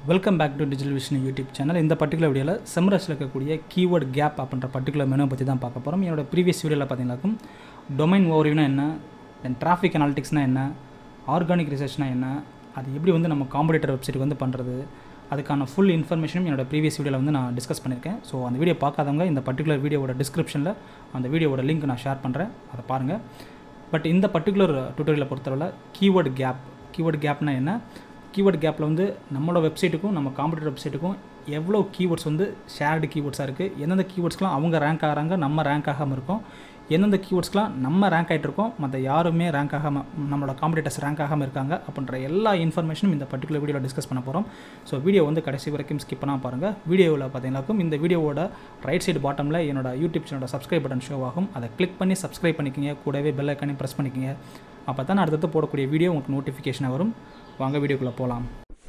welcome back to digital vision YouTube channel இந்த particular வீடியோவில் செம்ரஸில் இருக்கக்கூடிய கீவேர்ட் கேப் அப்படின்ற பர்டிகுலர் மெனு பற்றி தான் பார்க்க போகிறோம் என்னோட ப்ரீவியஸ் வீடியோவில் பார்த்தீங்கன்னாக்கும் டொமைன் ஓவர்வியூனா என்ன தென் டிராஃபிக் அனாலிட்டிக்ஸ்னால் என்ன ஆர்கானிக் ரிசர்ச்னா என்ன அது எப்படி வந்து நம்ம காம்படிட்டர் வெப்சைட்டுக்கு வந்து பண்ணுறது அதுக்கான ஃபுல் இன்ஃபர்மேஷனும் என்னோட ப்ரீவியஸ் வீடியோவில் வந்து நான் டிஸ்கஸ் பண்ணியிருக்கேன் ஸோ அந்த வீடியோ பார்க்காதவங்க இந்த பர்டிகுலர் வீடியோவோட டிஸ்கிரிப்ஷனில் அந்த வீடியோவோட லிங்க் நான் ஷேர் பண்ணுறேன் அதை பாருங்கள் பட் இந்த பர்டிகுலர் டுட்டோரியலை பொறுத்தவரை கீவேர்டு கேப் கீவேர்டு கேப்னா என்ன கீவேர்ட் கேப்பில் வந்து நம்மளோட வெப்சைட்டுக்கும் நம்ம காம்படிட்டர் வெப்சைட்டுக்கும் எவ்வளோ கீவேர்ட்ஸ் வந்து ஷேர்டு கீவேர்ட்ஸாக இருக்குது எந்தெந்த கீவேர்ட்ஸ்லாம் அவங்க ரேங்க் ஆகிறாங்க நம்ம ரேங்க் ஆகாமல் இருக்கோம் எந்தெந்த கீவேர்ட்ஸ்லாம் நம்ம ரேங்க் ஆகிட்டு இருக்கோம் மற்ற யாருமே ரேங்க் ஆகாமல் நம்மளோட காம்படிட்டர்ஸ் ரேங்க் ஆகாமல் இருக்காங்க அப்படின்ற எல்லா இன்ஃபர்மேஷனும் இந்த பர்டிகுலர் வீடியோவில் டிஸ்கஸ் பண்ண போகிறோம் ஸோ வீடியோ வந்து கடைசி வரைக்கும் ஸ்கிப் பண்ணால் பாருங்கள் வீடியோவில் பார்த்தீங்கன்னாக்கும் இந்த வீடியோவோட ரைட் சைடு பாட்டமில் என்னோட யூடியூப் சேனலோட சப்ஸ்கிரைப் பட்டன் ஷோ ஆகும் அதை கிளிக் பண்ணி சப்ஸ்கிரைப் பண்ணிக்கிங்க கூடவே பெல் ஐக்கானே ப்ரெஸ் பண்ணிக்கிங்க அப்போ தான் அடுத்தடுத்து போடக்கூடிய வீடியோ உங்களுக்கு நோட்டிஃபிகேஷனாக வரும் வாங்க வீடியோக்குள்ளே போகலாம்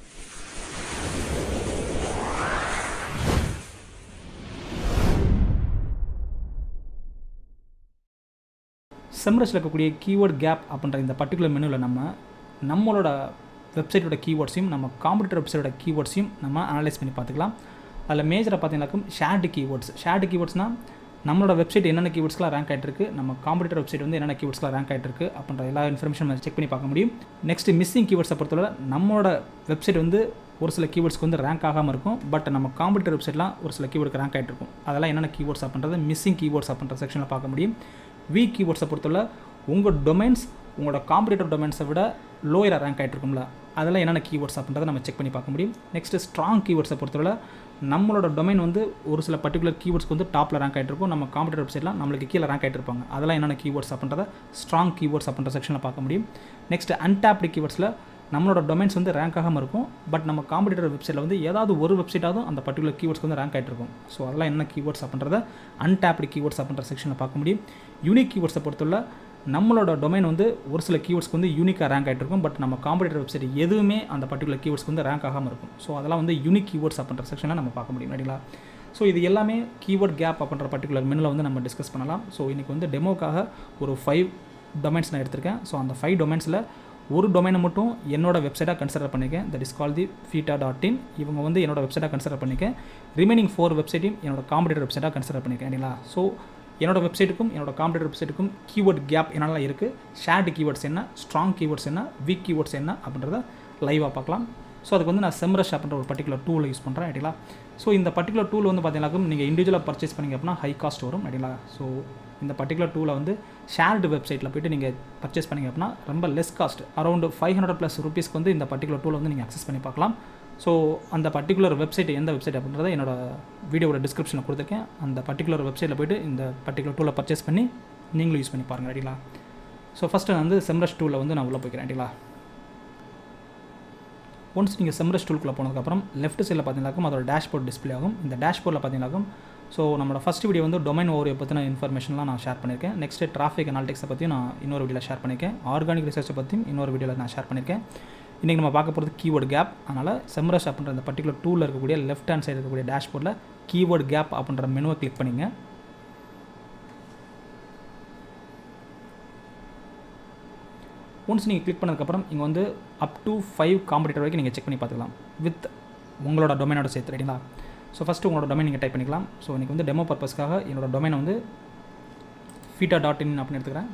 செம்ரஸில் இருக்கக்கூடிய கீவேர்ட் கேப் அப்படின்ற இந்த பர்டிகுலர் மெனுவில் நம்ம நம்மளோட வெப்சைட்டோட கீவேர்ட்ஸையும் நம்ம காம்படிட்டர் வெப்சைட்டோட கீவேர்ட்ஸையும் நம்ம அனலைஸ் பண்ணி பார்த்துக்கலாம் அதில் மேஜராக பார்த்தீங்கன்னாக்கும் ஷேர்டு கீவேர்ட்ஸ் ஷேர்டு கீவேர்ட்ஸ்னால் நம்மளோட வெப்சைட் என்னென்ன கீவேர்ட்ஸ்லாம் ரேங்க் ஆகிட்டு நம்ம காம்படிட்டர் வெப்சைட் வந்து என்னென்ன கீவேர்ட்ஸ்லாம் ரேங்க் ஆகிட்டு அப்படின்ற எல்லா இன்ஃபர்மேஷன் நம்ம செக் பண்ணி பார்க்க முடியும் நெக்ஸ்ட் மிஸ்ஸிங் கீவேர்ட்ஸை பொறுத்தவரை நம்மளோட வெப்சைட் வந்து ஒரு சில கீவேர்ட்ஸ்க்கு வந்து ரேங்க் ஆகாமல் இருக்கும் பட் நம்ம காம்படிட்டர் வெப்சைட்லாம் ஒரு சில கீவேர்டுக்கு ரேங்க் ஆகிட்டு இருக்கும் அதெல்லாம் என்னென்ன கீவேர்ட்ஸ் அப்படின்றது மிஸ்ஸிங் கீவேர்ட்ஸ் அப்படின்ற செக்ஷனில் பார்க்க முடியும் வீக் கீவேர்ட்ஸை பொறுத்தவரை உங்கள் டொமைன்ஸ் உங்களோட காம்படிட்டர் டொமைன்ஸை விட லோயராக ரேங்க் ஆகிட்டு இருக்கும்ல அதெல்லாம் என்னென்ன கீவேர்ட்ஸ் அப்படின்றத நம்ம செக் பண்ணி பார்க்க முடியும் நெக்ஸ்ட் ஸ்ட்ராங் கீவேர்ட்ஸை பொறுத்தவரை நம்மளோட டொமைன் வந்து ஒரு சில பர்டிகுலர் கீவேர்ட்ஸ்க்கு வந்து டாப்பில் ரேங்க் ஆகிட்டு இருக்கும் நம்ம காம்படிட்டர் வெப்சைட்லாம் நம்மளுக்கு கீழே ரேங்க் ஆகிட்டு இருப்பாங்க அதெல்லாம் என்னென்ன கீவேர்ட்ஸ் அப்படின்றத ஸ்ட்ராங் கீவேர்ட்ஸ் அப்படின்ற செக்ஷனில் பார்க்க முடியும் நெக்ஸ்ட் அன்டாப்டு கீவேர்ட்ஸில் நம்மளோட டொமைன்ஸ் வந்து ரேங்க் ஆகாமல் இருக்கும் பட் நம்ம காம்படிட்டர் வெப்சைட்டில் வந்து ஏதாவது ஒரு வெப்சைட்டாவது அந்த பர்டிகுலர் கீவேர்ட்ஸ்க்கு வந்து ரேங்க் ஆகிட்டு இருக்கும் ஸோ அதெல்லாம் என்ன கீவேர்ட்ஸ் அப்படின்றத அன்டாப்டு கீவேர்ட்ஸ் அப்படின்ற செக்ஷனில் பார்க்க முடியும் யூனிக் கீவேர்ட்ஸை பொறுத்துள்ள நம்மளோட டொமைன் வந்து ஒரு சில கீவேர்ட்ஸ்க்கு வந்து யூனிக்காக ரேங்க் ஆகிட்டு இருக்கும் பட் நம்ம காம்படிட்டர் வெப்சைட் எதுவுமே அந்த பர்டிகுலர் கீவேர்ட்ஸ்க்கு வந்து ரேங்க் ஆகாமல் இருக்கும் ஸோ அதெல்லாம் வந்து யூனிக் கீவேர்ட்ஸ் அப்படின்ற செக்ஷனில் நம்ம பார்க்க முடியும் சரிங்களா ஸோ இது எல்லாமே கீவேர்ட் கேப் அப்படின்ற பர்டிகுலர் மெனில் வந்து நம்ம டிஸ்கஸ் பண்ணலாம் ஸோ இன்றைக்கி வந்து டெமோக்காக ஒரு ஃபைவ் டொமைன்ஸ் நான் எடுத்திருக்கேன் ஸோ அந்த ஃபைவ் டொமைன்ஸில் ஒரு டொமைனை மட்டும் என்னோட வெப்சைட்டாக கன்சிடர் பண்ணிக்கேன் தட் இஸ் கால் தி ஃபீட்டா டாட் இன் இவங்க வந்து என்னோட வெப்சைட்டாக கன்சிடர் பண்ணிக்கேன் ரிமைனிங் ஃபோர் வெப்சைட்டையும் என்னோட காம்படிட்டர் வெப்சைட்டாக கன்சிடர் பண்ணிக்கேன் சரிங்களா ஸோ என்னோட வெப்சைட்டுக்கும் என்னோட காம்படிட்டர் வெப்சைட்டுக்கும் கீவேர்ட் கேப் என்னெல்லாம் இருக்குது ஷேர்டு கீவேர்ட்ஸ் என்ன ஸ்ட்ராங் கீவேர்ட்ஸ் என்ன வீக் கீவேர்ட்ஸ் என்ன அப்படின்றத லைவாக பார்க்கலாம் ஸோ அதுக்கு வந்து நான் செம்ரஷ் அப்படின்ற ஒரு பர்டிகுலர் டூலை யூஸ் பண்ணுறேன் ஐடிங்களா ஸோ இந்த பர்டிகுலர் டூல் வந்து பார்த்தீங்கன்னாக்கும் நீங்கள் இண்டிவிஜுவலாக பர்ச்சேஸ் பண்ணிங்க அப்படின்னா ஹை காஸ்ட் வரும் ஐடிங்களா ஸோ இந்த பர்டிகுலர் டூலை வந்து ஷேர்டு வெப்சைட்டில் போய்ட்டு நீங்கள் பர்ச்சேஸ் பண்ணிங்க அப்படின்னா ரொம்ப less cost around five hundred plus ருபீஸ்க்கு வந்து இந்த பர்டிகுலர் டூலை வந்து நீங்கள் அக்சஸ் பண்ணி பார்க்கலாம் ஸோ அந்த பர்டிகுலர் வெப்சைட் எந்த வெப்சைட் அப்படின்றத என்னோட வீடியோட டிஸ்கிரிப்ஷனில் கொடுத்துருக்கேன் அந்த பர்டிகுலர் வெப்சைட்டில் போய்ட்டு இந்த பர்டிகுலர் டூலை பர்ச்சேஸ் பண்ணி நீங்களும் யூஸ் பண்ணி பாருங்கள் ரெடிங்களா ஸோ ஃபஸ்ட்டு நான் வந்து செம்ரஷ் டூவில் வந்து நான் உள்ளே போய்க்கிறேன் ரெடிங்களா ஒன்ஸ் நீங்கள் செம்ரஷ் டூலுக்குள்ளே போனதுக்கப்புறம் லெஃப்ட் சைடில் பார்த்தீங்கன்னாக்கும் அதோட டேஷ்போர்ட் டிஸ்பிளே ஆகும் இந்த டேஷ்போர்டில் பார்த்தீங்கன்னாக்கும் ஸோ நம்மளோட ஃபஸ்ட் வீடியோ வந்து டொமைன் ஓவரை பற்றின இன்ஃபர்மேஷன்லாம் நான் ஷேர் பண்ணியிருக்கேன் நெக்ஸ்ட்டு டிராஃபிக் அனாலிட்டிக்ஸை பற்றியும் நான் இன்னொரு வீடியோவில் ஷேர் பண்ணியிருக்கேன் ஆர்கானிக் ரிசர்ச்சை பற்றியும் இன்னொரு வீடியோவில் நான் ஷேர் பண்ணியிருக்கேன் இன்றைக்கி நம்ம பார்க்க போகிறது கீவேர்டு கேப் அதனால் செம்ரஷ் அப்படின்ற இந்த பர்டிகுலர் டூலில் இருக்கக்கூடிய லெஃப்ட் ஹேண்ட் சைடு இருக்கக்கூடிய டேஷ்போர்டில் கீவேர்டு கேப் அப்படின்ற மெனுவை கிளிக் பண்ணிங்க ஒன்ஸ் நீங்கள் கிளிக் பண்ணதுக்கப்புறம் இங்கே வந்து அப் டு ஃபைவ் காம்படிட்டர் வரைக்கும் நீங்கள் செக் பண்ணி பார்த்துக்கலாம் வித் உங்களோட டொமைனோட சேர்த்து ரைட்டிங்களா ஸோ ஃபஸ்ட்டு உங்களோட டொமைன் நீங்கள் டைப் பண்ணிக்கலாம் ஸோ இன்றைக்கி வந்து டெமோ பர்பஸ்க்காக என்னோட டொமைனை வந்து ஃபீட்டா டாட் இன் அப்படின்னு எடுத்துக்கிறேன்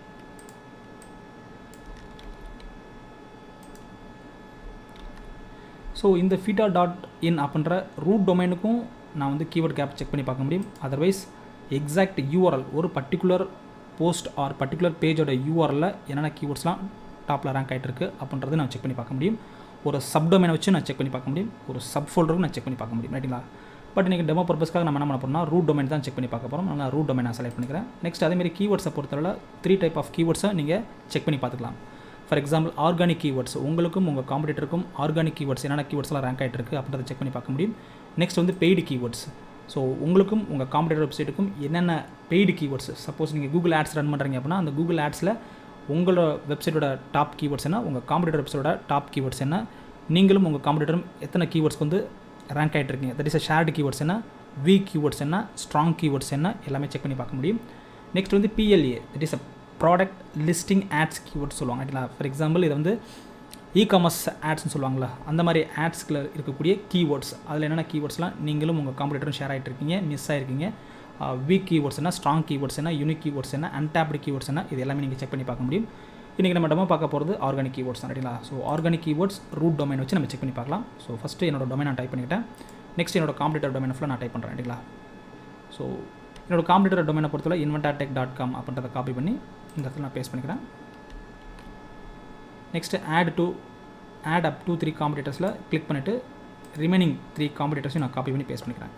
ஸோ இந்த ஃபீட்டா டாட் இன் அப்படின்ற ரூட் டொமைனுக்கும் நான் வந்து கீவேர்ட் கேப் செக் பண்ணி பார்க்க முடியும் அதர்வைஸ் எக்ஸாக்ட் யூஆர்எல் ஒரு பர்டிகுலர் போஸ்ட் ஆர் பர்டிகுலர் பேஜோட யூஆர்எல்ல என்னென்ன கீவேர்ட்ஸ்லாம் டாப்பில் ரேங்க் ஆகிட்டு இருக்குது அப்படின்றது நான் செக் பண்ணி பார்க்க முடியும் ஒரு சப் டொமைனை வச்சு நான் செக் பண்ணி பார்க்க முடியும் ஒரு சப் ஃபோல்டரும் நான் செக் பண்ணி பார்க்க முடியும் ரைட்டுங்களா பட் இன்றைக்கி டெமோ பர்பஸ்க்காக நம்ம என்ன பண்ண போகிறோம்னா ரூட் டொமைன் தான் செக் பண்ணி பார்க்க போகிறோம் நான் ரூட் டொமைன் நான் செலக்ட் பண்ணிக்கிறேன் நெக்ஸ்ட் அதேமாதிரி கீவேர்ட்ஸை பொறுத்தவரை த்ரீ டைப் ஆஃப் கீவேர்ட்ஸை நீங்கள் செக் பண்ணி பார்த்துக்கலாம் ஃபார் எக்ஸாம்பிள் ஆர்கானிக் கீவேர்ட்ஸ் உங்களுக்கும் உங்கள் காம்படிட்டருக்கும் ஆர்கானிக் கீவேர்ட்ஸ் என்னென்ன கீவேர்ட்ஸ்லாம் ரேங்க் ஆகிட்டு இருக்குது அப்படின்றத செக் பண்ணி பார்க்க முடியும் நெக்ஸ்ட் வந்து பெய்டு கீவேர்ட்ஸ் ஸோ உங்களுக்கும் உங்கள் காம்படிட்டர் வெப்சைட்டுக்கும் என்னென்ன பெய்டு கீவேர்ட்ஸ் சப்போஸ் நீங்கள் கூகுள் ஆட்ஸ் ரன் பண்ணுறீங்க அப்படின்னா அந்த கூகுள் ஆட்ஸில் உங்களோட வெப்சைட்டோட டாப் கீவேர்ட்ஸ் என்ன உங்கள் காம்படிட்டர் வெப்சைட்டோட டாப் கீவேர்ட்ஸ் என்ன நீங்களும் உங்கள் காம்படிட்டரும் எத்தனை கீவேர்ட்ஸ்க்கு வந்து ரேங்க் ஆகிட்டு இருக்கீங்க that is a shared keywords என்ன வீக் கீவேர்ட்ஸ் என்ன ஸ்ட்ராங் கீவேர்ட்ஸ் என்ன எல்லாமே செக் பண்ணி பார்க்க முடியும் நெக்ஸ்ட் வந்து PLA that is a product listing ads keywords சொல்லுவாங்க ஃபார் எக்ஸாம்பிள் இது வந்து இ காமர்ஸ் ஆட்ஸ்னு சொல்லுவாங்களா அந்த மாதிரி ஆட்ஸ்கில் இருக்கக்கூடிய கீவேர்ட்ஸ் அதில் என்னென்ன கீவேர்ட்ஸ்லாம் நீங்களும் உங்கள் காம்படிட்டரும் ஷேர் ஆகிட்டு இருக்கீங்க மிஸ் ஆகிருக்கீங்க வீக் கீவேர்ட்ஸ் என்ன ஸ்ட்ராங் கீவேர்ட்ஸ் என்ன யூனிக் கீவேர்ட்ஸ் என்ன அன்டாப்டு கீவேர்ட்ஸ் என்ன இது எல்லாமே நீங்கள் செக் பண்ணி பார்க்க முடியும் இன்றைக்கி நம்ம டெமோ பார்க்க போகிறது ஆர்கானிக் கீவேர்ட்ஸ் தான் ரைட்டுங்களா so organic keywords root domain வச்சு நம்ம செக் பண்ணி பார்க்கலாம் ஸோ ஃபஸ்ட்டு என்னோட டொமைன் நான் டைப் பண்ணிக்கிட்டேன் நெக்ஸ்ட் என்னோட காம்படிட்டர் டொமைன் ஃபுல்லாக நான் டைப் பண்ணுறேன் ரைட்டுங்களா ஸோ என்னோட காம்படிட்டர் டொமைனை பொறுத்தவரை இன்வென்டாடெக் டாட் காம் அப்படின்றத காப்பி பண்ணி இந்த இடத்துல நான் பேஸ்ட் பண்ணிக்கிறேன் next add to add up to three காம்படிட்டர்ஸில் கிளிக் பண்ணிவிட்டு ரிமைனிங் த்ரீ காம்படிட்டர்ஸையும் நான் காப்பி பண்ணி பேஸ்ட் பண்ணிக்கிறேன்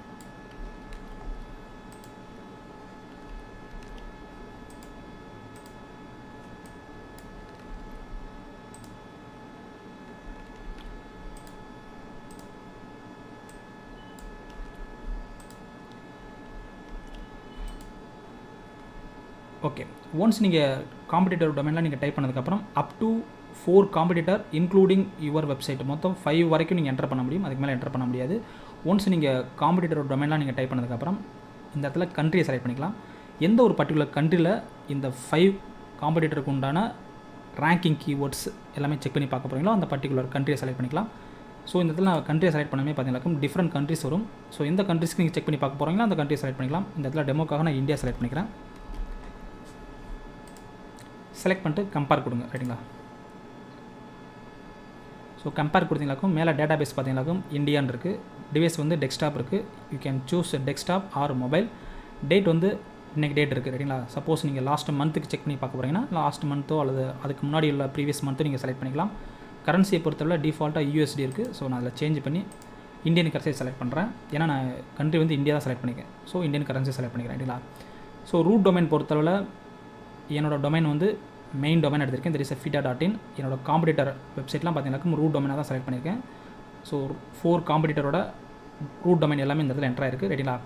ஓகே ஒன்ஸ் நீங்கள் காம்படிட்டர் டொமைனில் நீங்கள் டைப் பண்ணதுக்கப்புறம் up to four competitor including your website மொத்தம் ஃபைவ் வரைக்கும் நீங்கள் என்டர் பண்ண முடியும் அதுக்கு மேலே என்டர் பண்ண முடியாது ஒன்ஸ் நீங்கள் காம்படிட்டர் டொமைன்லாம் நீங்கள் டைப் பண்ணதுக்கப்புறம் இந்த இடத்துல கண்ட்ரியை செலக்ட் பண்ணிக்கலாம் எந்த ஒரு பர்டிகுலர் கண்ட்ரியில் இந்த ஃபைவ் காம்படிட்டருக்கு உண்டான ரேங்கிங் கீவேர்ட்ஸ் எல்லாமே செக் பண்ணி பார்க்க போகிறீங்களோ அந்த பர்டிகுலர் கண்ட்ரியை செலக்ட் பண்ணிக்கலாம் ஸோ இந்த இடத்துல நான் கண்ட்ரியை செலக்ட் பண்ணவே பார்த்தீங்கன்னாக்கும் டிஃப்ரெண்ட் கண்ட்ரிஸ் வரும் ஸோ எந்த கண்ட்ரிஸ்க்கு நீங்கள் செக் பண்ணி பார்க்க போகிறீங்களோ அந்த கண்ட்ரியை செலக்ட் பண்ணிக்கலாம் இந்த இடத்துல டெமோக்காக நான் இந்தியா செலக்ட் பண்ணிக்கிறேன் செலக்ட் பண்ணிட்டு கம்பேர் கொடுங்க ரைட்டுங்களா ஸோ கம்பேர் கொடுத்தீங்களாக்கும் மேலே டேட்டா பேஸ் பார்த்தீங்களாக்கும் இந்தியான் இருக்குது டிவைஸ் வந்து டெஸ்க்டாப் இருக்குது you can choose desktop or mobile date வந்து இன்றைக்கி டேட் இருக்குது ரைட்டுங்களா சப்போஸ் நீங்கள் லாஸ்ட் மந்த்துக்கு செக் பண்ணி பார்க்க போகிறீங்கன்னா லாஸ்ட் மந்த்தோ அல்லது அதுக்கு முன்னாடி உள்ள ப்ரீவியஸ் மந்த்தோ நீங்கள் செலக்ட் பண்ணிக்கலாம் கரன்சியை பொறுத்தவரை டிஃபால்ட்டாக யூஎஸ்டி இருக்குது ஸோ நான் அதில் சேஞ்ச் பண்ணி இந்தியன் கரன்சியை செலக்ட் பண்ணுறேன் ஏன்னா நான் கண்ட்ரி வந்து இந்தியா தான் செலக்ட் பண்ணிக்கிறேன் ஸோ இந்தியன் கரன்சி செலக்ட் பண்ணிக்கிறேன் ரைட்டுங்களா ஸோ ரூட் டொமைன் பொறுத்தளவில் என்னோடய டொமைன் வந்து மெயின் டொமைன் எடுத்திருக்கேன் there is FITA dot in என்னோட காம்படிட்டர் வெப்சைட்லாம் பார்த்தீங்கன்னா ரூட் டொமைனாக தான் செலக்ட் பண்ணியிருக்கேன் ஸோ ஃபோர் காம்படிட்டரோட ரூட் டொமைன் எல்லாமே இந்த இடத்துல என்ட்ரு ஆயிருக்கு ரெடிங்களா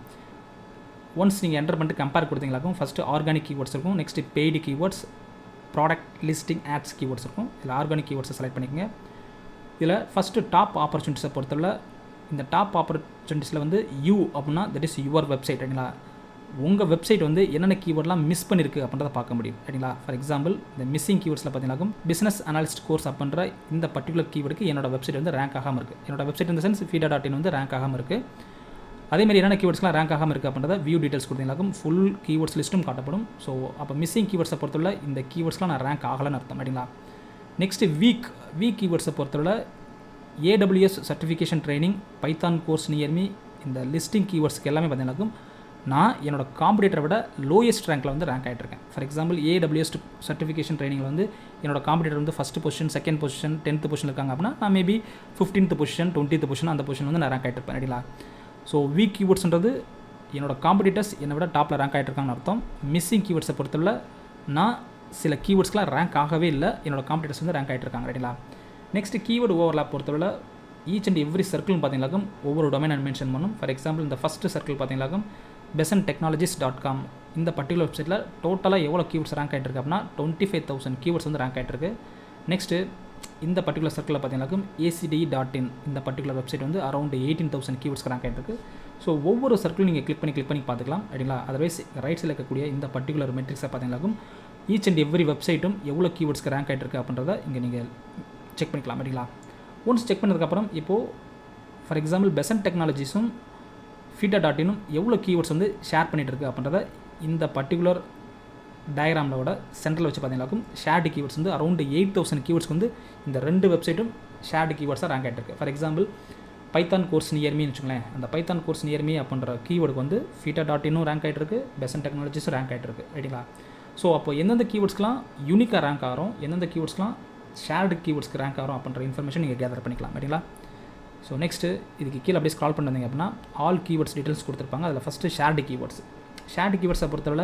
ஒன்ஸ் நீங்கள் என்டர் பண்ணிட்டு கம்பேர் கொடுத்தீங்களாக்கும் ஃபஸ்ட்டு ஆர்கானிக் கீவேர்ட்ஸ் இருக்கும் next paid keywords product listing ads keywords இருக்கும் இதில் ஆர்கானிக் கீவேர்ட்ஸை செலக்ட் பண்ணிக்கோங்க இதில் ஃபஸ்ட்டு டாப் ஆப்பர்ச்சுனிட்டிஸை பொறுத்தவரை இந்த டாப் ஆப்பர்ச்சுனிட்டிஸில் வந்து யூ அப்படின்னா தட் இஸ் யுவர் வெப்சைட் ரைட்டுங்களா உங்கள் வெப்சைட் வந்து என்னென்ன கீவேர்ட்லாம் மிஸ் பண்ணியிருக்கு அப்படின்றத பார்க்க முடியும் சரிங்களா ஃபார் எக்ஸாம்பிள் இந்த மிஸ்ஸிங் கீவேர்ட்ஸில் பார்த்தீங்கன்னா பிஸ்னஸ் அனாலிஸ்ட் கோர்ஸ் அப்படின்ற இந்த பர்டிகுலர் கீவேர்டுக்கு என்னோட வெப்சைட் வந்து ரேங்க் ஆகாமல் இருக்குது என்னோட வெப்சைட் இந்த சென்ஸ் ஃபீடா டாட் இன் வந்து ரேங்க் ஆகாமல் இருக்குது அதேமாதிரி என்னென்ன கீவேர்ட்ஸ்லாம் ரேங்க் ஆகாமல் இருக்குது அப்படின்றத வியூ டீட்டெயில்ஸ் கொடுத்தீங்களாக்கும் ஃபுல் கீவேர்ட்ஸ் லிஸ்ட்டும் காட்டப்படும் ஸோ அப்போ மிஸ்ஸிங் கீவேர்ட்ஸை பொறுத்தவரை இந்த கீவேர்ட்ஸ்லாம் நான் ரேங்க் ஆகலைன்னு அர்த்தம் சரிங்களா நெக்ஸ்ட்டு வீக் வீக் கீவேர்ட்ஸை பொறுத்தவரை AWS certification training Python course near me இந்த லிஸ்டிங் கீவேர்ட்ஸ்க்கு எல்லாமே பார்த்தீங்கன்னாக்கும் நான் என்னோட காம்படிட்டரை விட லோயஸ்ட் ரேங்க்கில் வந்து ரேங்க் ஆகிட்டுருக்கேன் ஃபார் எக்ஸாம்பிள் ஏடபிள்யூஎஸ் சர்டிஃபிகேஷன் ட்ரைனிங்கில் வந்து என்னோட காம்படிட்டர் வந்து first position second position tenth position இருக்காங்க அப்படின்னா நான் maybe fifteenth position twentieth position அந்த பொசிஷன் வந்து நான் ரேங்க் ஆகிட்டு இருப்பேன் ரெடிலா ஸோ வீக் கீவேர்ட்ஸ்ன்றது என்னோட காம்படிட்டர்ஸ் என்னை விட டாப்பில் ரேங்க் ஆகிட்டு அர்த்தம் மிஸ்ஸிங் கீவேர்ட்ஸை பொறுத்தவரை நான் சில கீவேர்ட்ஸ்லாம் ரேங்க் ஆகவே இல்லை என்னோட காம்படிட்டர்ஸ் வந்து ரேங்க் ஆகிட்டு இருக்காங்க ரெடிலா நெக்ஸ்ட் கீவேர்டு ஓவர்லாப் பொறுத்தவரை ஈச் அண்ட் எவ்ரி சர்க்கிள்னு பார்த்தீங்களாக்கும் ஒவ்வொரு டொமைன் மென்ஷன் பண்ணும் ஃபார் எக்ஸாம்பிள் இந்த ஃபஸ்ட்டு சர்க்கிள் பார்த்தீங்களாக்கும் பெசன் டெக்னாலஜிஸ் டாட் காம் இந்த பர்டிகுலர் வெப்சைட்டில் டோட்டலாக எவ்வளோ கீவேர்ட்ஸ் ரேங்க் ஆகிட்டு இருக்கு அப்படின்னா டுவெண்ட்டி ஃபைவ் தௌசண்ட் கீவேர்ட்ஸ் வந்து ரேங்க் ஆகிட்டு இருக்கு நெக்ஸ்ட்டு இந்த பர்டிகுலர் சர்க்கிளில் பார்த்தீங்கன்னாக்கும் ஏசிடி டாட் இன் இந்த பர்டிகுலர் வெப்சைட் வந்து around eighteen thousand keywords rank ஆகிட்டு இருக்கு ஸோ ஒவ்வொரு சர்க்கிளும் நீங்கள் கிளிக் பண்ணி கிளிக் பண்ணி பார்த்துக்கலாம் அப்படிங்களா அதர்வைஸ் ரைட் சைடில் இருக்கக்கூடிய இந்த பர்டிகுலர் மெட்ரிக்ஸை பார்த்தீங்கன்னாக்கும் ஈச் அண்ட் எவ்ரி வெப்சைட்டும் எவ்வளோ கீவேர்ட்ஸ்க்கு ரேங்க் ஆகிட்டு இருக்கு அப்படின்றத இங்கே நீங்கள் செக் பண்ணிக்கலாம் அப்படிங்களா ஒன்ஸ் செக் பண்ணதுக்கப்புறம் இப்போது ஃபார் எக்ஸாம்பிள் பெசன்ட் டெக்னாலஜிஸும் ஃபீட்டா டாட் இனும் எவ்வளோ கீவேர்ட்ஸ் வந்து ஷேர் பண்ணிகிட்டு இருக்குது அப்படின்றத இந்த பர்டிகுலர் டயக்ராமோட சென்டரில் வச்சு பார்த்தீங்கன்னாக்கும் ஷேர்டு கீவேர்ட்ஸ் வந்து அரௌண்ட் எயிட் தௌசண்ட் கீவேர்ட்ஸ் வந்து இந்த ரெண்டு வெப்சைட்டும் ஷேர்டு கீவேர்ட்ஸாக ரேங்க் ஆகிட்டு ஃபார் எக்ஸாம்பிள் பைத்தான் கோர்ஸ் நியர்மின்னு வச்சுங்களேன் அந்த பைத்தான் கோர்ஸ் நியர்மி அப்படின்ற கீவேர்டுக்கு வந்து ஃபீட்டா டாட் இன்னும் ரேங்க் ஆகிட்டு இருக்கு பெசன் டெக்னாலஜிஸும் ரேங்க் ஆகிட்டு இருக்கு ரைட்டுங்களா ஸோ அப்போ எந்தெந்த கீவேர்ட்ஸ்க்குலாம் யூனிக்காக ரேங்க் ஆகிறோம் எந்தெந்த கீவேர்ட்ஸ்லாம் ஷேர்டு கீவேர்ட்ஸ்க்கு ரேங்க் ஆகிறோம் அப்படின்ற இன்ஃபர்மேஷன் நீங்கள் கேதர் பண்ணிக்கலாம் ரைட்டுங்களா ஸோ நெக்ஸ்ட்டு இதுக்கு கீழே அப்படியே ஸ்க்ரால் பண்ணிருந்தீங்க அப்படின்னா ஆல் கீவேர்ட்ஸ் டீட்டெயில்ஸ் கொடுத்துருப்பாங்க அதில் ஃபஸ்ட்டு ஷேர்டு கீவேர்ட்ஸ் ஷேர்டு கீவேர்ட்ஸை பொறுத்தவரை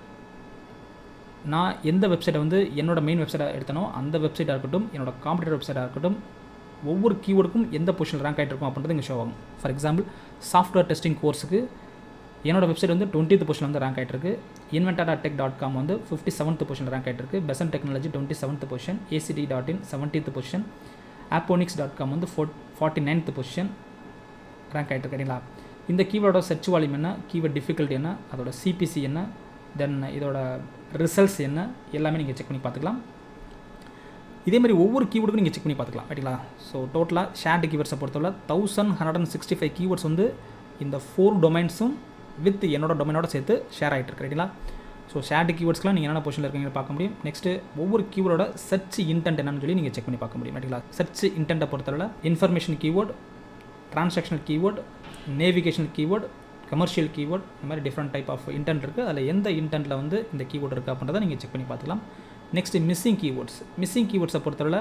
நான் எந்த வெப்சைட்டை வந்து என்னோட மெயின் வெப்சைட்டாக எடுத்தனோ அந்த வெப்சைட்டாக இருக்கட்டும் என்னோட காம்படிட்டர் வெப்சைட்டாக இருக்கட்டும் ஒவ்வொரு கீவேர்டுக்கும் எந்த பொசிஷன் ரேங்க் ஆகிட்டு இருக்கும் அப்படின்றது இங்கே ஷோ ஆகும் ஃபார் எக்ஸாம்பிள் சாஃப்ட்வேர் டெஸ்டிங் கோர்ஸுக்கு என்னோட வெப்சைட் வந்து டுவெண்ட்டித் பொசிஷன் வந்து ரேங்க் ஆகிட்டு இருக்கு Inventa dot tech dot com வந்து ஃபிஃப்டி செவன்த் பொசிஷன் ரேங்க் ஆகிட்டு இருக்கு Besant technology twenty seventh position ACT dot in seventeenth position Apponix dot com வந்து four forty ninth position rank ஆகிட்டு இருக்கீங்களா இந்த கீவேர்டோட சர்ச் வால்யூம் என்ன கீவேர்ட் டிஃபிகல்ட்டி என்ன அதோட சிபிசி என்ன தென் இதோட ரிசல்ட்ஸ் என்ன எல்லாமே நீங்கள் செக் பண்ணி பார்த்துக்கலாம் இதே மாதிரி ஒவ்வொரு கீவேர்டுக்கும் நீங்கள் செக் பண்ணி பார்த்துக்கலாம் ரைட்டுங்களா ஸோ டோட்டலாக ஷேர்டு கீவேர்ட்ஸை பொறுத்தவரை thousand hundred and sixty five keywords வந்து இந்த ஃபோர் டொமைன்ஸும் வித் என்னோட டொமைனோட சேர்த்து ஷேர் ஆகிட்டு இருக்கு ரைட்டுங்களா ஸோ ஷேர்டு கீவேர்ட்ஸ்லாம் நீங்கள் என்னென்ன பொசிஷனில் இருக்கீங்க பார்க்க முடியும் நெக்ஸ்ட்டு ஒவ்வொரு கீவேர்டோட சர்ச் இன்டென்ட் என்னன்னு சொல்லி நீங்கள் செக் பண்ணி பார்க்க முடியும் ரைட்டுங்களா சர்ச் இன்டென்ட்டை பொறுத்தவரை information keyword transactional keyword navigation keyword commercial keyword இந்த மாதிரி டிஃப்ரெண்ட் டைப் ஆஃப் இன்டென்ட் இருக்குது அதில் எந்த இன்டென்ட்டில் வந்து இந்த கீவேர்ட் இருக்குது அப்படின்றத நீங்கள் செக் பண்ணி பார்த்துக்கலாம் நெக்ஸ்ட்டு மிஸ்ஸிங் கீவேர்ட்ஸ் மிஸ்ஸிங் கீவேர்ட்ஸை பொறுத்தவரை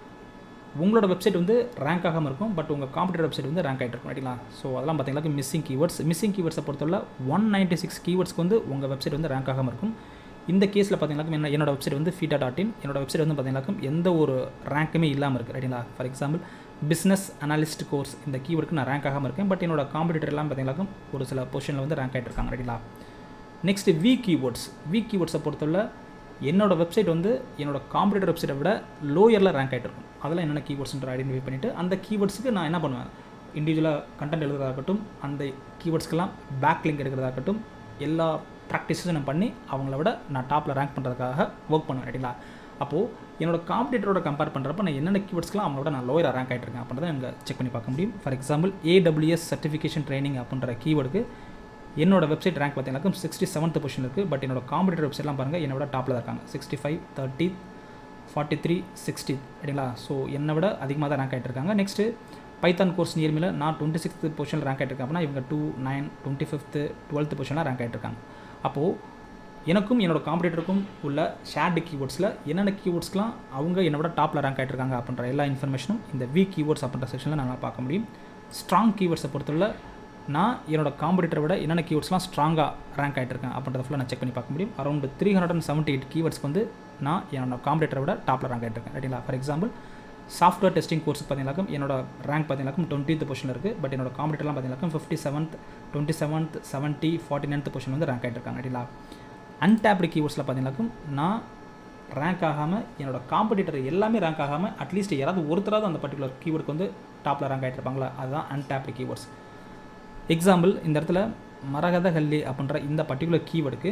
உங்களோட வெப்சைட் வந்து ரேங்க் ஆகாமல் இருக்கும் பட் உங்கள் காம்படிட்டர் வெப்சைட் வந்து ரேங்க் ஆகிட்டு இருக்கும் ரைட்டுங்களா ஸோ அதெல்லாம் பார்த்தீங்கன்னா மிஸ்ஸிங் கீவேர்ட்ஸ் மிஸ்ஸிங் கீவேர்ட்ஸை பொறுத்தவரை ஒன் நைன்ட்டி சிக்ஸ் கீவேர்ட்ஸ்க்கு வந்து உங்கள் வெப்சைட் வந்து ரேங்க் ஆகாமல் இருக்கும் இந்த கேஸில் பார்த்தீங்கன்னா என்ன என்னோட வெப்சைட் வந்து ஃபீட்டா டாட் இன் என்னோட வெப்சைட் வந்து பார்த்தீங்கன்னா எந்த ஒரு ரேங்க்குமே இல்லாமல் இருக்குது ரைட்டுங்களா for example business analyst course இந்த கீவேர்டுக்கு நான் ரேங்க் ஆகாமல் இருக்கேன் பட் என்னோட காம்படிட்டர் எல்லாம் பார்த்தீங்கன்னா ஒரு சில பொசிஷனில் வந்து ரேங்க் ஆகிட்டு இருக்காங்க ரைட்டுங்களா நெக்ஸ்ட் வி கீவேர்ட்ஸ் வி கீவேர்ட்ஸை பொறுத்தவரை என்னோட வெப்சைட் வந்து என்னோட காம்படிட்டர் வெப்சைட்டை விட லோயரில் ரேங்க் ஆகிட்டு இருக்கும் அதெல்லாம் என்னென்ன கீவேர்ட்ஸ்ன்ற ஐடென்டிஃபை பண்ணிவிட்டு அந்த கீவேர்ட்ஸுக்கு நான் என்ன பண்ணுவேன் இண்டிவிஜுவலாக கண்டென்ட் எழுதுறதாகட்டும் அந்த கீவேர்ட்ஸ்க்கெல்லாம் பேக் லிங்க் எடுக்கிறதாகட்டும் எல்லா ப்ராக்டிஸஸும் நான் பண்ணி அவங்கள விட நான் டாப்பில் ரேங்க் பண்ணுறதுக்காக ஒர்க் பண்ணுவேன் ரைட்டுங்களா அப்போது என்னோட காம்படிட்டரோட கம்பேர் பண்ணுறப்ப நான் என்னென்ன கீவேர்ட்ஸ்லாம் அவங்களோட நான் லோயராக ரேங்க் ஆகிட்டு இருக்கேன் அப்படின்றத எங்கள் செக் பண்ணி பார்க்க முடியும் for example AWS certification training அப்படின்ற கீவேர்டுக்கு என்னோட வெப்சைட் ரேங்க் பார்த்தீங்கன்னா சிக்ஸ்டி செவன்த் பொசிஷன் இருக்குது பட் என்னோட காம்படிட்டர் வெப்சைட்லாம் பாருங்கள் என்னை விட டாப்பில் தான் இருக்காங்க sixty five thirty forty three sixty சரிங்களா ஸோ என்னை விட அதிகமாக தான் ரேங்க் ஆகிட்டு இருக்காங்க நெக்ஸ்ட்டு பைத்தான் கோர்ஸ் நியர்மில் நான் டுவெண்ட்டி சிக்ஸ்த் பொசிஷனில் ரேங்க் ஆகிட்டு இருக்கேன் அப்படின்னா இவங்க two nine twenty fifth twelfth பொசிஷனில் ரேங்க் ஆகிட்டு இருக்காங்க அப்போது எனக்கும் என்னோட காம்படிட்டருக்கும் உள்ள ஷேர்டு கீவேர்ட்ஸில் என்னென்ன கீவேர்ட்ஸ்லாம் அவங்க என்னை விட டாப்பில் ரேங்க் ஆகிட்டு இருக்காங்க அப்படின்ற எல்லா இன்ஃபர்மேஷனும் இந்த வீக் கீவேர்ட்ஸ் அப்படின்ற செக்ஷனில் நான் பார்க்க முடியும் ஸ்ட்ராங் கீவேர்ட்ஸை பொறுத்தவரை நான் என்னோட காம்படிட்டரை விட என்னென்ன கீவேர்ட்ஸ்லாம் ஸ்ட்ராங்காக ரேங்க் ஆகிட்டு இருக்கேன் அப்படின்றத ஃபுல்லாக நான் செக் பண்ணி பார்க்க முடியும் around three hundred and seventy eight கீவேர்ட்ஸ்க்கு வந்து நான் என்னோட காம்படிட்டரை விட டாப்பில் ரேங்க் ஆகிட்டு இருக்கேன் ரைட்டுங்களா for example software testing course பார்த்தீங்கன்னாக்கும் என்னோட ரேங்க் பார்த்தீங்கன்னாக்கும் டுவெண்ட்டி பொசிஷன் இருக்குது பட் என்னோட காம்படிட்டர்லாம் பார்த்தீங்கன்னாக்கும் fifty seventh twenty seventh seventy forty ninth position வந்து ரேங்க் ஆகிட்டு இருக்காங்க ரைட்டுங்களா அன்டேப்டு கீவேர்ட்ஸில் பார்த்தீங்கன்னாக்கும் நான் ரேங்க் ஆகாமல் என்னோட காம்படிட்டர் எல்லாமே ரேங்க் ஆகாமல் அட்லீஸ்ட் யாராவது ஒருத்தராவது அந்த பர்டிகுலர் கீவேர்டுக்கு வந்து டாப்பில் ரேங்க் ஆகிட்டு இருப்பாங்களா அதுதான் அன்டேப்டு கீவேர்ட்ஸ் எக்ஸாம்பிள் இந்த இடத்துல மரகத கல்லி அப்படின்ற இந்த பர்டிகுலர் கீவேர்டுக்கு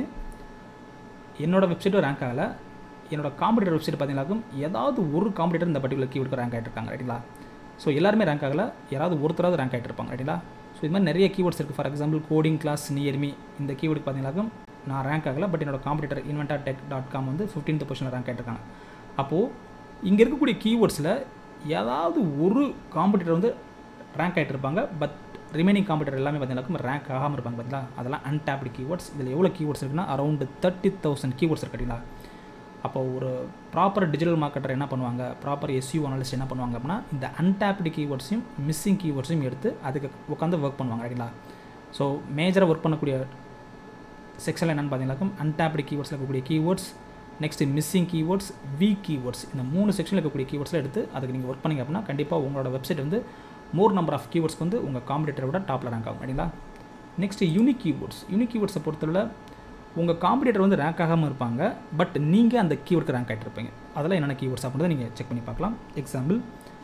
என்னோட வெப்சைட்டும் ரேங்க் ஆகலை என்னோட காம்படிட்டர் வெப்சைட் பார்த்தீங்கன்னாக்கும் ஏதாவது ஒரு காம்படிட்டர் இந்த பர்டிகுலர் கீவேர்டுக்கு ரேங்க் ஆகிட்டு இருக்காங்க ரைட்டுங்களா ஸோ எல்லாருமே ரேங்க் ஆகலை யாராவது ஒருத்தராவது ரேங்க் ஆகிட்டு இருப்பாங்க ரைட்டுங்களா ஸோ இது மாதிரி நிறைய கீவேர்ட்ஸ் இருக்குது for example coding class near me இந்த கீவேர்டுக்கு பார்த்தீங்கன்னாக்கும் நான் ரேங்க் ஆகலை பட் என்னோட competitor Inventa tech dot com வந்து ஃபிஃப்டீன்த் பொசிஷனில் ரேங்க் ஆகிட்டு அப்போது இங்கே இருக்கக்கூடிய கீவேர்ட்ஸில் ஏதாவது ஒரு காம்படிட்டர் வந்து ரேங்க் ஆகிட்டு இருப்பாங்க பட் ரிமைனிங் காம்படிட்டர் எல்லாமே பார்த்தீங்கன்னா ரேங்க் ஆகாமல் இருப்பாங்க பார்த்தீங்களா அதெல்லாம் அன்டாப்டு கீவேர்ட்ஸ் இதில் எவ்வளோ கீவேர்ட்ஸ் இருக்குன்னா அரௌண்ட் தேர்ட்டி தௌசண்ட் கீவேர்ட்ஸ் இருக்குங்களா அப்போ ஒரு ப்ராப்பர் டிஜிட்டல் மார்க்கெட்டர் என்ன பண்ணுவாங்க ப்ராப்பர் எஸ்யூ அனாலிஸ்ட் என்ன பண்ணுவாங்க அப்படின்னா இந்த அன்டாப்டு கீவேர்ட்ஸையும் மிஸ்ஸிங் கீவேர்ட்ஸையும் எடுத்து அதுக்கு உட்காந்து ஒர்க் பண்ணுவாங்க ரைட்டுங்களா ஸோ மேஜராக ஒர்க் பண்ணக்கூடிய செக்ஷனில் என்னென்னு பார்த்தீங்கன்னாக்கும் அன்டாப்டு கீவேர்ட்ஸில் இருக்கக்கூடிய keywords next missing keywords weak keywords இந்த மூணு செக்ஷனில் இருக்கக்கூடிய கீவேர்ட்ஸில் எடுத்து அதுக்கு நீங்கள் ஒர்க் பண்ணிங்க அப்படின்னா கண்டிப்பாக உங்களோட வெப்சைட் வந்து மோர் நம்பர் ஆஃப் கீவேர்ட்ஸ்க்கு வந்து உங்கள் காம்படிட்டரை விட டாப்பில் ரேங்க் ஆகும் சரிங்களா நெக்ஸ்ட் யூனிக் கீவேர்ட்ஸ் யூனிக் கீவேர்ட்ஸை பொறுத்தவரை உங்கள் காம்படிட்டர் வந்து ரேங்க் ஆகாமல் இருப்பாங்க பட் நீங்கள் அந்த கீவேர்டுக்கு ரேங்க் ஆகிட்டு இருப்பீங்க அதெல்லாம் என்னென்ன கீவேர்ட்ஸ் அப்படின்றத நீங்கள் செக் பண்ணி பார்க்கலாம் எக்ஸாம்பிள்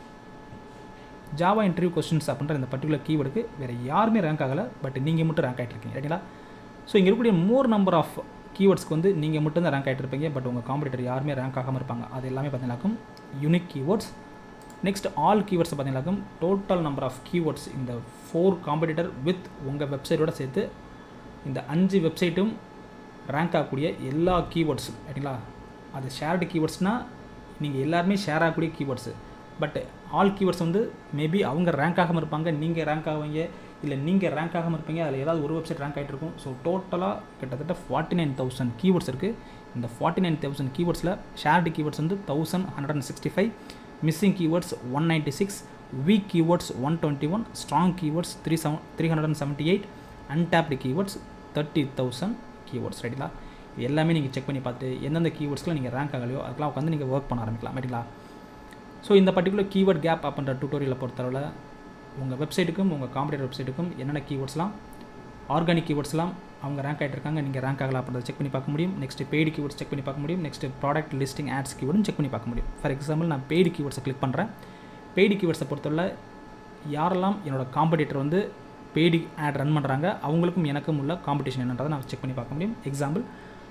ஜாவா இன்டர்வியூ கொஸ்டின்ஸ் அப்படின்ற இந்த பர்டிகுலர் கீவேர்டுக்கு வேறு யாருமே ரேங்க் ஆகலை பட் நீங்கள் மட்டும் ரேங்க் ஆகிட்டு இருக்கீங்க ரைட்டுங்களா ஸோ இங்கே இருக்கக்கூடிய மோர் நம்பர் ஆஃப் கீவேர்ட்ஸ்க்கு வந்து நீங்கள் மட்டும் தான் ரேங்க் ஆகிட்டு இருப்பீங்க பட் உங்கள் காம்படிட்டர் யாருமே ரேங்க் ஆகாமல் இருப்பாங்க அது எல்லாமே பார்த்தீங்கன்னாக்கும் unique keywords next all keywords பார்த்தீங்கன்னாக்கும் டோட்டல் நம்பர் ஆஃப் கீவேர்ட்ஸ் இந்த ஃபோர் காம்படிட்டர் வித் உங்கள் வெப்சைட்டோட சேர்த்து இந்த அஞ்சு வெப்சைட்டும் ரேங்க் ஆகக்கூடிய எல்லா கீவேர்ட்ஸும் ரைட்டுங்களா அது ஷேர்டு கீவேர்ட்ஸ்னால் நீங்கள் எல்லாருமே ஷேர் ஆகக்கூடிய கீவேர்ட்ஸு பட் ஆல் கீவேர்ட்ஸ் வந்து மேபி அவங்க ரேங்க் ஆகாமல் இருப்பாங்க நீங்கள் ரேங்க் ஆகுவீங்க இல்லை நீங்கள் ரேங்க் ஆகாமல் இருப்பீங்க அதில் ஏதாவது ஒரு வெப்சைட் ரேங்க் ஆகிட்டு இருக்கும் ஸோ டோட்டலாக கிட்டத்தட்ட ஃபார்ட்டி நைன் தௌசண்ட் கீவேர்ட்ஸ் இருக்குது இந்த ஃபார்ட்டி நைன் தௌசண்ட் கீவேர்ட்ஸில் ஷேர்டு கீவேர்ட்ஸ் வந்து thousand hundred and sixty five missing keywords one ninety six weak keywords one twenty one strong keywords three seven three hundred and seventy eight untapped keywords thirty thousand keywords ரைட்டுங்களா இது எல்லாமே நீங்கள் check பண்ணி பார்த்து எந்தெந்த கீவேர்ட்ஸ்லாம் நீங்கள் rank ஆகலையோ அதுக்கெலாம் உட்காந்து நீங்கள் ஒர்க் பண்ண ஆரம்பிக்கலாம் ரைட்டுங்களா ஸோ இந்த பர்டிகுலர் கீவேர்ட் கேப் அப்படின்ற டியூட்டோரியலை பொறுத்தளவில் உங்கள் வெப்சைட்டுக்கும் உங்கள் காம்படிட்டர் வெப்சைட்டுக்கும் என்னென்ன கீவேர்ட்ஸ்லாம் ஆர்கானிக் கீவேர்ட்ஸ்லாம் அவங்க ரேங்க் ஆகிட்டு இருக்காங்க நீங்கள் ரேங்க் ஆகலாம் அப்படின்றத செக் பண்ணி பார்க்க முடியும் நெக்ஸ்ட் பெய்டு கீவேர்ட்ஸ் செக் பண்ணி பார்க்க முடியும் நெக்ஸ்ட் ப்ராடக்ட் லிஸ்டிங் ஆட்ஸ் கீவேர்டும் செக் பண்ணி பார்க்க முடியும் ஃபார் எக்ஸாம்பிள் நான் பெய்டு கீவேர்ட்ஸை கிளிக் பண்ணுறேன் பெய்டு கீவேர்ட்ஸை பொறுத்தவரை யாரெல்லாம் என்னோட காம்படிட்டர் வந்து பெய்டு ஆட் ரன் பண்ணுறாங்க அவங்களுக்கும் எனக்கும் உள்ள காம்படிஷன் என்னன்றதை நான் செக் பண்ணி பார்க்க முடியும் எக்ஸாம்பிள்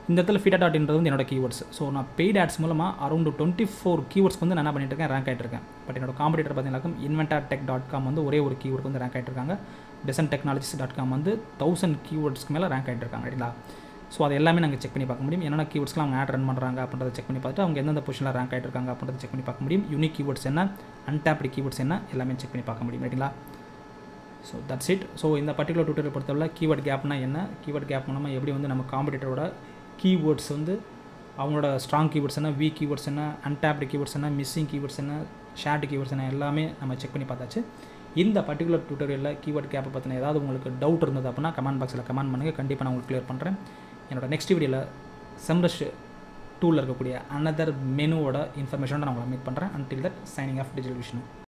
இந்த இடத்துல ஃபிட் டாட்ன்றது வந்து என்னோட கீவேர்ட்ஸ் ஸோ நான் பெய்ட் ஆட்ஸ் மூலமாக அரௌண்ட் டுவெண்ட்டி ஃபோர் கீவேர்ட்ஸ்க்கு வந்து நான் என்ன பண்ணிட்டு இருக்கேன் ரேங்க் ஆகிட்டு இருக்கேன் பட் என்னோட காம்படிட்டர் பார்த்தீங்கன்னாக்கும் இன்வென்டார் டெக் டாட் காம் வந்து ஒரே ஒரு கீவேர்டுக்கு வந்து ரேங்க் ஆகிட்டு இருக்காங்க டெசன் டெக்னாலஜிஸ் டாட் காம் வந்து தௌசண்ட் கீவேர்ட்ஸ்க்கு மேலே ரேங்க் ஆகிட்டு இருக்காங்க சரிங்களா ஸோ அது எல்லாமே நாங்கள் செக் பண்ணி பார்க்க முடியும் என்னென்ன கீவேர்ட்ஸ்லாம் அவங்க ஆட் ரன் பண்ணுறாங்க அப்படின்றத செக் பண்ணி பார்த்துட்டு அவங்க எந்தெந்த பொசிஷனில் ரேங்க் ஆகிட்டு இருக்காங்க அப்படின்றத செக் பண்ணி பார்க்க முடியும் யூனிக் கீவேர்ட்ஸ் என்ன அன்டாப்டு கீவேர்ட்ஸ் என்ன எல்லாமே செக் பண்ணி பார்க்க முடியும் ரைட்டுங்களா ஸோ தட்ஸ் இட் ஸோ இந்த பர்டிகுலர் ட்விட்டரை பொறுத்தவரை கீவேர்ட் கேப்னா என்ன கீவேர்ட் கேப் மூலமாக எப்படி வந்து நம்ம காம்படிட்டரோட கீவேர்ட்ஸ் வந்து அவங்களோட ஸ்ட்ராங் கீவேர்ட்ஸ் என்ன வீக் கீவேர்ட்ஸ் என்ன அன்டாப்டு கீவேர்ட்ஸ் என்ன மிஸ்ஸிங் கீவேர்ட்ஸ் என்ன ஷேர்டு கீவேர்ட்ஸ் என்ன எல்லாமே நம்ம செக் பண்ணி பார்த்தாச்சு இந்த பர்டிகுலர் ட்யூட்டோரியலில் கீவேர்ட் கேப்பை பற்றின ஏதாவது உங்களுக்கு டவுட் இருந்தது அப்படின்னா கமெண்ட் பாக்ஸில் கமெண்ட் பண்ணுங்கள் கண்டிப்பாக நான் உங்களுக்கு கிளியர் பண்ணுறேன் என்னோட நெக்ஸ்ட் வீடியோவில் செம்ரஷ் டூலில் இருக்கக்கூடிய அனதர் மெனுவோட இன்ஃபர்மேஷனோட நான் உங்களை மீட் பண்ணுறேன் until that signing off digital vision